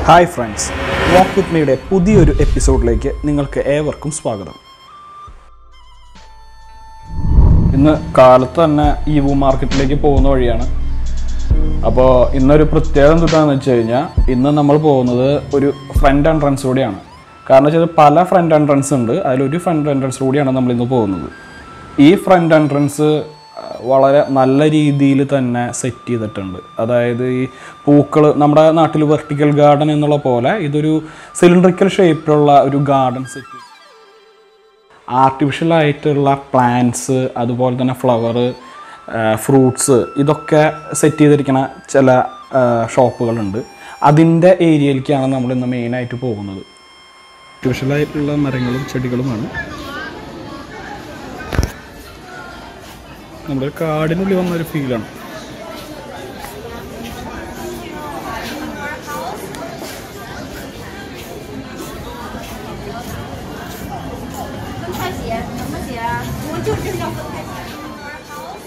Hi friends വാക്ക് വിത്ത് മീയുടെ പുതിയൊരു എപ്പിസോഡിലേക്ക് നിങ്ങൾക്ക് ഏവർക്കും സ്വാഗതം ഇന്ന് കാലത്ത് തന്നെ ഈവു മാർക്കറ്റിലേക്ക് പോകുന്ന വഴിയാണ് അപ്പോൾ ഇന്നൊരു പ്രത്യേകത എന്തുട്ടാന്ന് വെച്ച് കഴിഞ്ഞാൽ ഇന്ന് നമ്മൾ പോകുന്നത് ഒരു ഫ്രണ്ട് എൻട്രൻസ് കൂടിയാണ് കാരണം വെച്ചാൽ പല ഫ്രണ്ട് എൻട്രൻസ് ഉണ്ട് അതിലൊരു ഫ്രണ്ട് എൻട്രൻസ് കൂടിയാണ് നമ്മൾ ഇന്ന് പോകുന്നത് ഈ ഫ്രണ്ട് എൻട്രൻസ് വളരെ നല്ല രീതിയിൽ തന്നെ സെറ്റ് ചെയ്തിട്ടുണ്ട് അതായത് ഈ പൂക്കൾ നമ്മുടെ നാട്ടിൽ വെർട്ടിക്കൽ ഗാർഡൻ എന്നുള്ള പോലെ ഇതൊരു സിലിണ്ടറിക്കൽ ഷേപ്പിലുള്ള ഒരു ഗാർഡൻ സെറ്റ് ആർട്ടിഫിഷ്യൽ ആയിട്ടുള്ള പ്ലാന്റ്സ് അതുപോലെ തന്നെ ഫ്ലവർ ഫ്രൂട്ട്സ് ഇതൊക്കെ സെറ്റ് ചെയ്തിരിക്കുന്ന ചില ഷോപ്പുകളുണ്ട് അതിൻ്റെ ഏരിയയിലേക്കാണ് നമ്മൾ ഇന്ന് മെയിനായിട്ട് പോകുന്നത് ആർട്ടിഫിഷ്യൽ ആയിട്ടുള്ള മരങ്ങളും ചെടികളുമാണ് നമ്മുടെ കാടിനുള്ളിൽ വന്ന ഒരു ഫീലാണ് 分开洗，怎么洗啊？我就是要分开洗。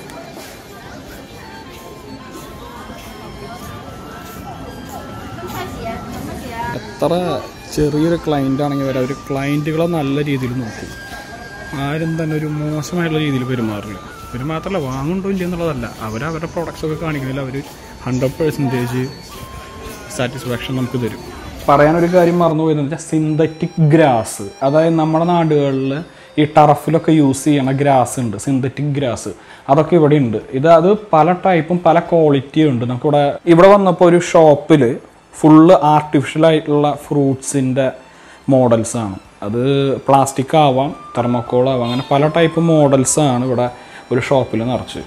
分开洗，怎么洗啊？ എത്ര ചെറിയൊരു ക്ലയൻ്റ് ആണെങ്കിൽ വരെ അവർ ക്ലയൻറ്റുകളെ നല്ല രീതിയിൽ നോക്കും ആരും തന്നെ ഒരു മോശമായിട്ടുള്ള രീതിയിൽ പെരുമാറില്ല ഇവർ മാത്രമല്ല വാങ്ങുണ്ടോ ഇല്ല എന്നുള്ളതല്ല അവർ അവരുടെ പ്രോഡക്റ്റ്സ് ഒക്കെ കാണിക്കുന്നില്ല അവർ ഹൺഡ്രഡ് പെർസെൻറ്റേജ് സാറ്റിസ്ഫാക്ഷൻ നമുക്ക് തരും പറയാനൊരു കാര്യം മറന്നു പോയെന്ന് വെച്ചാൽ സിന്തറ്റിക് ഗ്രാസ് അതായത് നമ്മുടെ നാടുകളിൽ ഈ ടറഫിലൊക്കെ യൂസ് ചെയ്യണ ഗ്രാസ് ഉണ്ട് സിന്തറ്റിക് ഗ്രാസ് അതൊക്കെ ഇവിടെ ഉണ്ട് ഇത് അത് പല ടൈപ്പും പല ക്വാളിറ്റിയും ഉണ്ട് നമുക്കിവിടെ ഇവിടെ വന്നപ്പോൾ ഒരു ഷോപ്പിൽ ഫുള്ള് ആർട്ടിഫിഷ്യൽ ആയിട്ടുള്ള ഫ്രൂട്ട്സിൻ്റെ മോഡൽസ് ആണ് അത് പ്ലാസ്റ്റിക് ആവാം തെർമോക്കോൾ ആവാം അങ്ങനെ പല ടൈപ്പ് മോഡൽസ് ആണ് ഇവിടെ ഒരു ഷോപ്പിൽ നിറച്ച്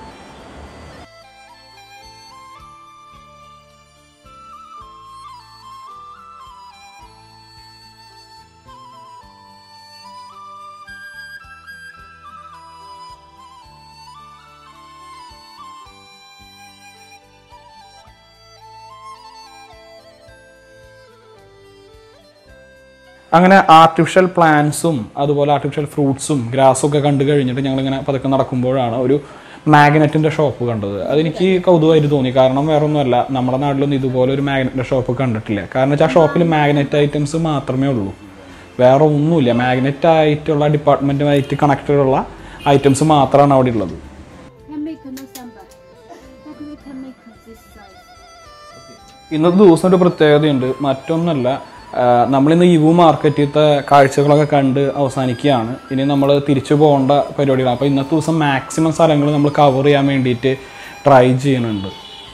അങ്ങനെ ആർട്ടിഫിഷ്യൽ പ്ലാന്റ്സും അതുപോലെ ആർട്ടിഫിഷ്യൽ ഫ്രൂട്ട്സും ഗ്രാസും ഒക്കെ കണ്ടു കഴിഞ്ഞിട്ട് ഞങ്ങളിങ്ങനെ പതുക്കെ നടക്കുമ്പോഴാണ് ഒരു മാഗ്നറ്റിൻ്റെ ഷോപ്പ് കണ്ടത് അതെനിക്ക് കൗതുകമായിട്ട് തോന്നി കാരണം വേറെ ഒന്നുമല്ല നമ്മുടെ നാട്ടിലൊന്നും ഇതുപോലെ ഒരു മാഗ്നറ്റിൻ്റെ ഷോപ്പ് കണ്ടിട്ടില്ല കാരണം വെച്ചാൽ ആ ഷോപ്പിൽ മാഗ്നറ്റ് ഐറ്റംസ് മാത്രമേ ഉള്ളൂ വേറെ ഒന്നുമില്ല മാഗ്നറ്റ് ആയിട്ടുള്ള ഡിപ്പാർട്ട്മെൻറ്റുമായിട്ട് കണക്റ്റഡ് ഉള്ള ഐറ്റംസ് മാത്രമാണ് അവിടെ ഉള്ളത് can make no samba, but we can make this size. ഇന്നത്തെ ദിവസം ഒരു പ്രത്യേകതയുണ്ട് മറ്റൊന്നല്ല ആ, നമ്മളിന്ന് ഇവു മാർക്കറ്റിലത്തെ കാഴ്ചകളൊക്കെ കണ്ട് അവസാനിക്കുകയാണ് ഇനി നമ്മൾ തിരിച്ചു പോകേണ്ട പരിപാടികളാണ് അപ്പോൾ ഇന്നത്തെ ദിവസം മാക്സിമം സ്ഥലങ്ങൾ നമ്മൾ കവർ ചെയ്യാൻ വേണ്ടിയിട്ട് ട്രൈ ചെയ്യുന്നുണ്ട്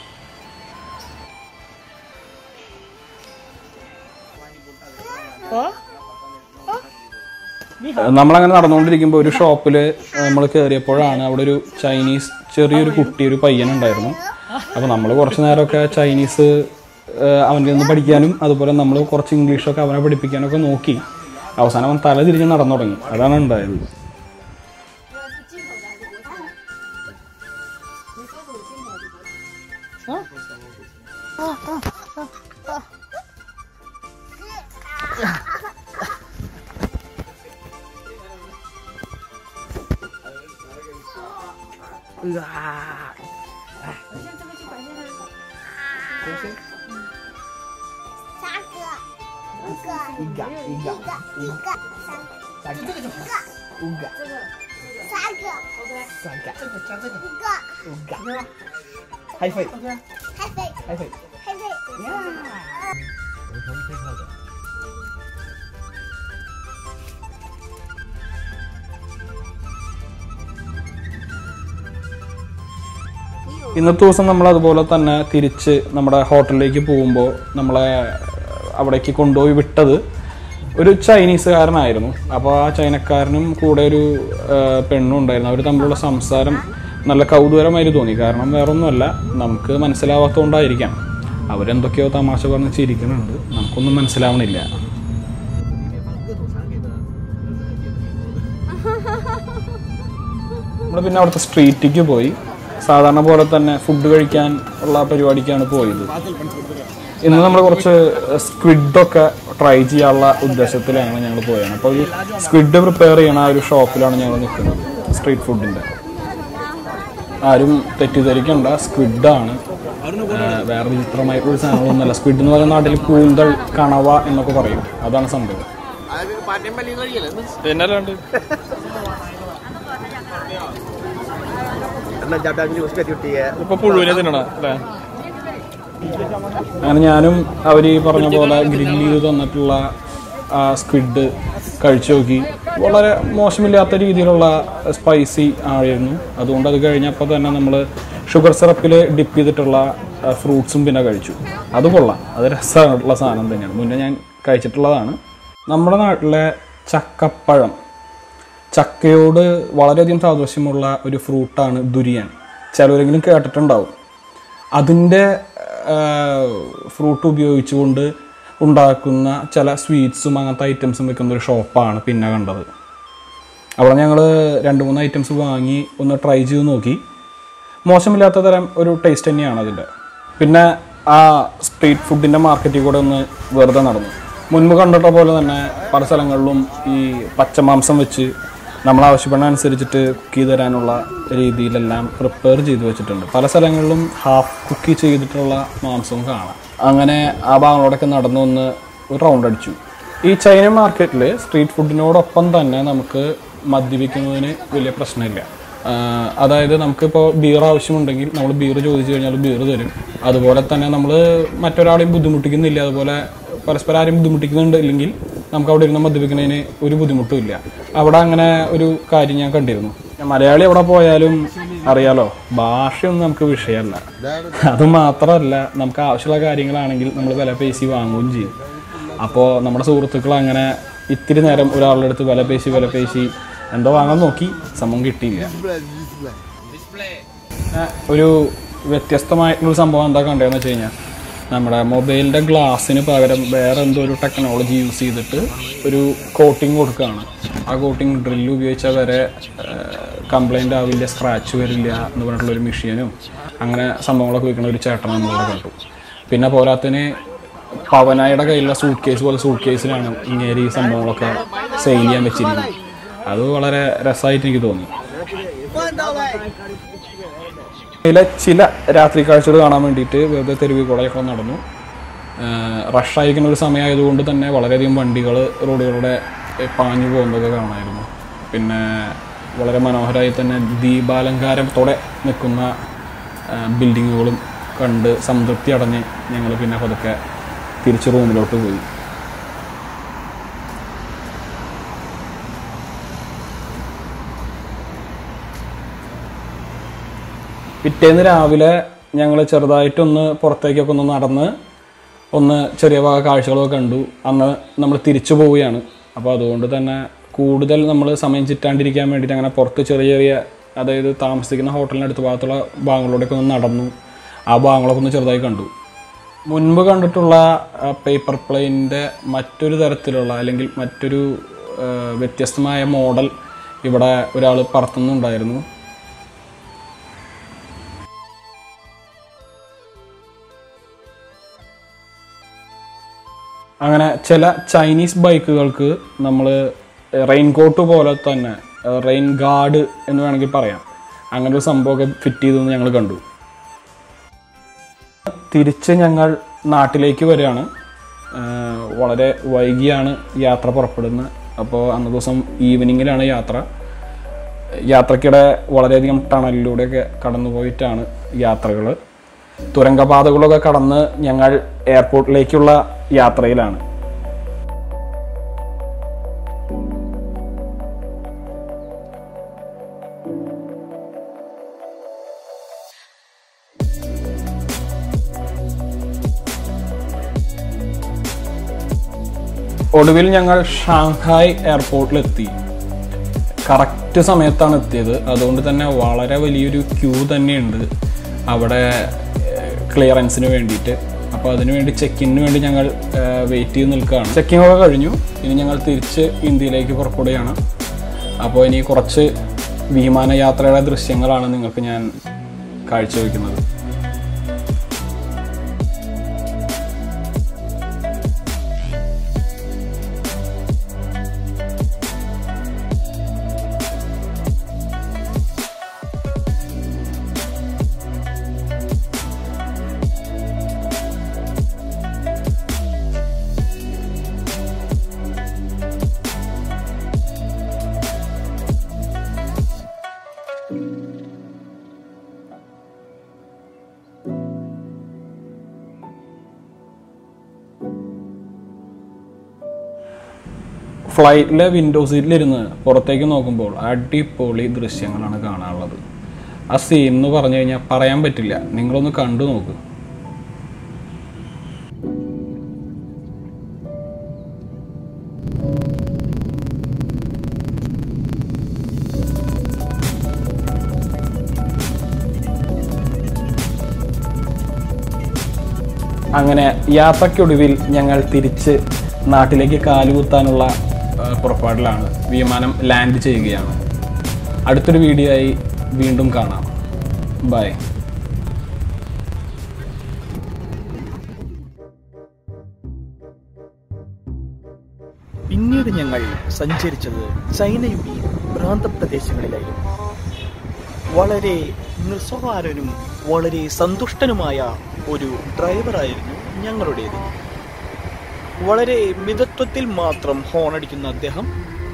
നമ്മളങ്ങനെ നടന്നുകൊണ്ടിരിക്കുമ്പോൾ ഒരു ഷോപ്പിൽ നമ്മൾ കയറിയപ്പോഴാണ് അവിടെ ഒരു ചൈനീസ് ചെറിയൊരു കുട്ടി ഒരു പയ്യനുണ്ടായിരുന്നു അപ്പോൾ നമ്മൾ കുറച്ച് നേരമൊക്കെ ചൈനീസ് ഏഹ്, അവൻ്റെ നിന്ന് പഠിക്കാനും അതുപോലെ നമ്മൾ കുറച്ച് ഇംഗ്ലീഷൊക്കെ അവനെ പഠിപ്പിക്കാനൊക്കെ നോക്കി അവസാനം അവൻ തല തിരിഞ്ഞ് നടന്നു തുടങ്ങി അതാണ് ഉണ്ടായത് ഇന്നത്തെ ദിവസം നമ്മൾ അതുപോലെ തന്നെ തിരിച്ച് നമ്മുടെ ഹോട്ടലിലേക്ക് പോകുമ്പോൾ നമ്മളെ അവിടേക്ക് കൊണ്ടുപോയി വിട്ടത് ഒരു ചൈനീസുകാരനായിരുന്നു അപ്പോൾ ആ ചൈനക്കാരനും കൂടെ ഒരു ആ, പെണ്ണും ഉണ്ടായിരുന്നു അവർ തമ്മിലുള്ള സംസാരം നല്ല കൗതുകരമായിട്ട് തോന്നി കാരണം വേറൊന്നുമല്ല നമുക്ക് മനസ്സിലാവാത്തതുകൊണ്ടായിരിക്കാം അവരെന്തൊക്കെയോ തമാശ പറഞ്ഞ് ചിരിക്കുന്നുണ്ട് നമുക്കൊന്നും മനസ്സിലാവണില്ല നമ്മൾ പിന്നെ അവിടുത്തെ സ്ട്രീറ്റിലേക്ക് പോയി സാധാരണ പോലെ തന്നെ ഫുഡ് കഴിക്കാൻ ഉള്ള പരിപാടിക്കാണ് പോയത് ഇന്ന് നമ്മൾ കുറച്ച് സ്ക്വിഡൊക്കെ ട്രൈ ചെയ്യാനുള്ള ഉദ്ദേശത്തിലാണ് ഞങ്ങൾ പോയത് അപ്പോൾ ഈ സ്ക്വിഡ് പ്രിപ്പയർ ചെയ്യണ ആ ഒരു ഷോപ്പിലാണ് ഞങ്ങൾ നിൽക്കുന്നത് സ്ട്രീറ്റ് ഫുഡിൻ്റെ ആരും തെറ്റിദ്ധരിക്കണ്ട സ്ക്വിഡാണ് വേറെ വിചിത്രമായിട്ടുള്ള സാധനങ്ങളൊന്നുമല്ല സ്ക്വിഡ് എന്ന് പറയുന്ന നാട്ടിൽ കൂന്തൽ കണവ എന്നൊക്കെ പറയും അതാണ് സംഭവം പിന്നെ അല്ലാണ്ട് Karena jadang ni suka cuti ya. ഇപ്പൊ പുഴുവിനെ തിന്നണ അല്ലേ അങ്ങനെ ഞാനും അവർ ഈ പറഞ്ഞ പോലെ ഗ്രില്ല് ചെയ്ത് തന്നിട്ടുള്ള ആ സ്ക്വിഡ് കഴിച്ചു നോക്കി വളരെ മോശമില്ലാത്ത രീതിയിലുള്ള സ്പൈസി ആയിരുന്നു അതുകൊണ്ട് അത് കഴിഞ്ഞപ്പോൾ തന്നെ നമ്മൾ ഷുഗർ സിറപ്പിൽ ഡിപ്പ് ചെയ്തിട്ടുള്ള ഫ്രൂട്ട്സും പിന്നെ കഴിച്ചു അത് കൊള്ളാം അത് രസമായിട്ടുള്ള സാധനം തന്നെയാണ് മുന്നേ ഞാൻ കഴിച്ചിട്ടുള്ളതാണ് നമ്മുടെ നാട്ടിലെ ചക്കപ്പഴം ചക്കയോട് വളരെയധികം സാദൃശ്യമുള്ള ഒരു ഫ്രൂട്ടാണ് ദുരിയാൻ ചിലരെങ്കിലും കേട്ടിട്ടുണ്ടാവും അതിൻ്റെ ഫ്രൂട്ട് ഉപയോഗിച്ചുകൊണ്ട് ഉണ്ടാക്കുന്ന ചില സ്വീറ്റ്സും അങ്ങനത്തെ ഐറ്റംസും വെക്കുന്ന ഒരു ഷോപ്പാണ് പിന്നെ കണ്ടത് അവിടെ ഞങ്ങൾ രണ്ട് മൂന്ന് ഐറ്റംസ് വാങ്ങി ഒന്ന് ട്രൈ ചെയ്ത് നോക്കി മോശമില്ലാത്ത തരം ഒരു ടേസ്റ്റ് തന്നെയാണ് അതിൻ്റെ പിന്നെ ആ സ്ട്രീറ്റ് ഫുഡിൻ്റെ മാർക്കറ്റിൽ കൂടെ ഒന്ന് വെറുതെ നടന്നു മുൻപ് കണ്ടിട്ട പോലെ തന്നെ പല സ്ഥലങ്ങളിലും ഈ പച്ചമാംസം വെച്ച് നമ്മൾ ആവശ്യപ്പെടുന്ന അനുസരിച്ചിട്ട് കുക്ക് ചെയ്ത് തരാനുള്ള രീതിയിലെല്ലാം പ്രിപ്പയർ ചെയ്ത് വെച്ചിട്ടുണ്ട് പല സ്ഥലങ്ങളിലും ഹാഫ് കുക്ക് ചെയ്തിട്ടുള്ള മാംസവും കാണാം അങ്ങനെ ആ ഭാഗങ്ങളോടൊക്കെ നടന്നു ഒന്ന് ഒരു റൗണ്ട് അടിച്ചു ഈ ചൈന മാർക്കറ്റിൽ സ്ട്രീറ്റ് ഫുഡിനോടൊപ്പം തന്നെ നമുക്ക് മദ്യപിക്കുന്നതിന് വലിയ പ്രശ്നമില്ല ആഹ് അതായത് നമുക്കിപ്പോൾ ബീർ ആവശ്യമുണ്ടെങ്കിൽ നമ്മൾ ബീർ ചോദിച്ചു കഴിഞ്ഞാൽ ബീർ തരും അതുപോലെ തന്നെ നമ്മൾ മറ്റൊരാളെയും ബുദ്ധിമുട്ടിക്കുന്നില്ല അതുപോലെ പരസ്പരം ആരെയും ബുദ്ധിമുട്ടിക്കുന്നുണ്ട് ഇല്ലെങ്കിൽ നമുക്ക് അവിടെ ഇരുന്ന് മദ്യപിക്കുന്നതിന് ഒരു ബുദ്ധിമുട്ടും ഇല്ല അവിടെ അങ്ങനെ ഒരു കാര്യം ഞാൻ കണ്ടിരുന്നു മലയാളി എവിടെ പോയാലും അറിയാലോ ഭാഷയൊന്നും നമുക്ക് വിഷയമല്ല അത് മാത്രമല്ല നമുക്ക് ആവശ്യമുള്ള കാര്യങ്ങളാണെങ്കിൽ നമ്മൾ വില പേശി വാങ്ങുകയും ചെയ്യും അപ്പോൾ നമ്മുടെ സുഹൃത്തുക്കൾ അങ്ങനെ ഇത്തിരി നേരം ഒരാളുടെ അടുത്ത് വില പേശി വില പേശി എന്തോ വാങ്ങാൻ നോക്കി സംഭവം കിട്ടിയില്ല ആ, ഒരു വ്യത്യസ്തമായിട്ടുള്ള സംഭവം എന്താ കണ്ടതെന്ന് വെച്ച് കഴിഞ്ഞാൽ നമ്മുടെ മൊബൈലിൻ്റെ ഗ്ലാസ്സിന് പകരം വേറെ എന്തോ ഒരു ടെക്നോളജി യൂസ് ചെയ്തിട്ട് ഒരു കോട്ടിങ് കൊടുക്കുകയാണ് ആ കോട്ടിങ് ഡ്രില്ല് ഉപയോഗിച്ചാൽ വരെ കംപ്ലൈൻ്റ് ആവില്ല സ്ക്രാച്ച് വരില്ല എന്ന് പറഞ്ഞിട്ടുള്ള ഒരു മെഷീനും അങ്ങനെ സംഭവങ്ങളൊക്കെ വയ്ക്കുന്ന ഒരു ചേട്ടൻ നമ്മളിവിടെ കണ്ടു പിന്നെ പോരാത്തിന് പവനായുടെ കയ്യിലുള്ള സൂട്ട് കേസ് പോലെ സൂട്ട് കേസിലാണ് ഇങ്ങനെ ഈ സംഭവങ്ങളൊക്കെ സെയിൽ ചെയ്യാൻ വെച്ചിരിക്കുന്നത് അത് വളരെ രസമായിട്ട് എനിക്ക് തോന്നി ഇതിലെ ചില രാത്രി കാഴ്ചകൾ കാണാൻ വേണ്ടിയിട്ട് വെറുതെ തെരുവിൽ കൂടെയൊക്കെ നടന്നു റഷായിരിക്കുന്ന ഒരു സമയമായതുകൊണ്ട് തന്നെ വളരെയധികം വണ്ടികൾ റോഡുകളുടെ ഏഹ്, പാഞ്ഞു പോകുന്നതൊക്കെ കാണാമായിരുന്നു പിന്നെ വളരെ മനോഹരമായി തന്നെ ദീപാലങ്കാരത്തോടെ നിൽക്കുന്ന ബിൽഡിങ്ങുകളും കണ്ട് സംതൃപ്തി അടഞ്ഞ് ഞങ്ങൾ പിന്നെ പതുക്കെ തിരിച്ച് റൂമിലോട്ട് പോയി പിറ്റേന്ന് രാവിലെ ഞങ്ങൾ ചെറുതായിട്ടൊന്ന് പുറത്തേക്കൊക്കെ ഒന്ന് നടന്ന് ഒന്ന് ചെറിയ വക കാഴ്ചകളൊക്കെ കണ്ടു അന്ന് നമ്മൾ തിരിച്ചു പോവുകയാണ് അപ്പോൾ അതുകൊണ്ട് തന്നെ കൂടുതൽ നമ്മൾ സമയം ചിറ്റാണ്ടിരിക്കാൻ വേണ്ടിയിട്ട് അങ്ങനെ പുറത്ത് ചെറിയ ചെറിയ അതായത് താമസിക്കുന്ന ഹോട്ടലിനടുത്ത് ഭാഗത്തുള്ള ഭാഗങ്ങളിലൂടെയൊക്കെ ഒന്ന് നടന്നു ആ ഭാഗങ്ങളൊക്കെ ഒന്ന് ചെറുതായി കണ്ടു മുൻപ് കണ്ടിട്ടുള്ള പേപ്പർ പ്ലെയിനിൻ്റെ മറ്റൊരു തരത്തിലുള്ള അല്ലെങ്കിൽ മറ്റൊരു ആ, വ്യത്യസ്തമായ മോഡൽ ഇവിടെ ഒരാൾ പറത്തുന്നുണ്ടായിരുന്നു അങ്ങനെ ചില ചൈനീസ് ബൈക്കുകൾക്ക് നമ്മൾ റെയിൻ കോട്ട് പോലെ തന്നെ റെയിൻ ഗാർഡ് എന്ന് വേണമെങ്കിൽ പറയാം അങ്ങനെ ഒരു സംഭവമൊക്കെ ഫിറ്റ് ചെയ്തെന്ന് ഞങ്ങൾ കണ്ടു തിരിച്ച് ഞങ്ങൾ നാട്ടിലേക്ക് വരികയാണ് ആഹ് വളരെ വൈകിയാണ് യാത്ര പുറപ്പെടുന്നത് അപ്പോൾ അന്ന ദിവസം ഈവനിങ്ങിലാണ് യാത്ര യാത്രക്കിടെ വളരെയധികം ടണലിലൂടെയൊക്കെ കടന്നു പോയിട്ടാണ് യാത്രകൾ തുരങ്കപാതകളൊക്കെ കടന്ന് ഞങ്ങൾ എയർപോർട്ടിലേക്കുള്ള യാത്രയിലാണ് ഒടുവിൽ ഞങ്ങൾ ഷാങ്ഹായ് എയർപോർട്ടിലെത്തി കറക്റ്റ് സമയത്താണ് എത്തിയത് അതുകൊണ്ട് തന്നെ വളരെ വലിയൊരു ക്യൂ തന്നെയുണ്ട് അവിടെ ക്ലിയറൻസിന് വേണ്ടിയിട്ട് അപ്പോൾ അതിനു വേണ്ടി ചെക്കിങ്ങിന് വേണ്ടി ഞങ്ങൾ വെയിറ്റ് ചെയ്ത് നിൽക്കുകയാണ് ചെക്കിംഗ് ഒക്കെ കഴിഞ്ഞു ഇനി ഞങ്ങൾ തിരിച്ച് ഇന്ത്യയിലേക്ക് പുറപ്പെടുകയാണ് അപ്പോൾ ഇനി കുറച്ച് വിമാനയാത്രയുടെ ദൃശ്യങ്ങളാണ് നിങ്ങൾക്ക് ഞാൻ കാഴ്ചവെക്കുന്നത് ഫ്ലൈറ്റിലെ വിൻഡോ സീറ്റിലിരുന്ന് പുറത്തേക്ക് നോക്കുമ്പോൾ അടിപൊളി ദൃശ്യങ്ങളാണ് കാണാനുള്ളത് ആ സീൻ എന്ന് പറഞ്ഞു കഴിഞ്ഞാൽ പറയാൻ പറ്റില്ല നിങ്ങളൊന്ന് കണ്ടു നോക്ക് അങ്ങനെ യാത്രയ്ക്കൊടുവിൽ ഞങ്ങൾ തിരിച്ച് നാട്ടിലേക്ക് കാലുകുത്താനുള്ള ആ, പുറപ്പാടിലാണ് വിമാനം ലാൻഡ് ചെയ്യുകയാണ് അടുത്തൊരു വീഡിയോ ആയി വീണ്ടും കാണാം ബൈ പിന്നീട് ഞങ്ങൾ സഞ്ചരിച്ചത് ചൈനയുടെ പ്രാന്തപ്രദേശങ്ങളിലായിരുന്നു വളരെ നിസ്സഹാരനും വളരെ സന്തുഷ്ടനുമായ ഒരു ഡ്രൈവറായിരുന്നു ഞങ്ങളുടേത് വളരെ മിതത്വത്തിൽ മാത്രം ഹോൺ അടിക്കുന്ന അദ്ദേഹം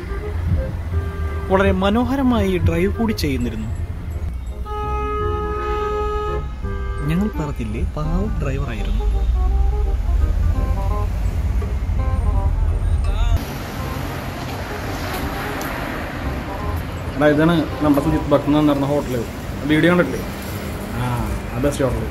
വളരെ മനോഹരമായി ഡ്രൈവ് കൂടി ചെയ്യുന്നിരുന്നു ഞങ്ങൾ പറഞ്ഞില്ലേ പാവം ഡ്രൈവറായിരുന്നു എടാ ഇതാണ് നമ്മുടെ സുജിത് ഭക്ത് നടന്ന ഹോട്ടല് വീഡിയോ കണ്ടിട്ടില്ലേ ആ ആ ബെസ്റ്റ് ഹോട്ടൽ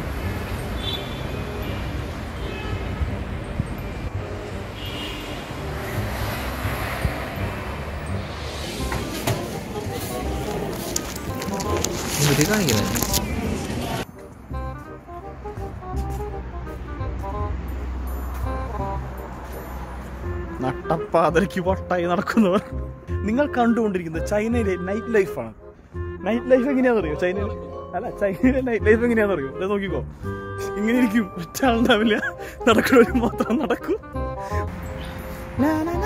നട്ടപ്പാതരയ്ക്ക് വട്ടായി നടക്കുന്നവർ നിങ്ങൾ കണ്ടുകൊണ്ടിരിക്കുന്നത് ചൈനയിലെ നൈറ്റ് ലൈഫാണ് നൈറ്റ് ലൈഫ് എങ്ങനെയാണെന്നറിയോ ചൈനയിൽ അല്ല ചൈനയിലെ നൈറ്റ് ലൈഫ് എങ്ങനെയാണെന്നറിയോ അത് നോക്കിക്കോ ഇങ്ങനെ ഇരിക്കും ഒറ്റ ആളുണ്ടാവില്ല നടക്കുന്നവർ മാത്രം നടക്കും ലാ, ലാ,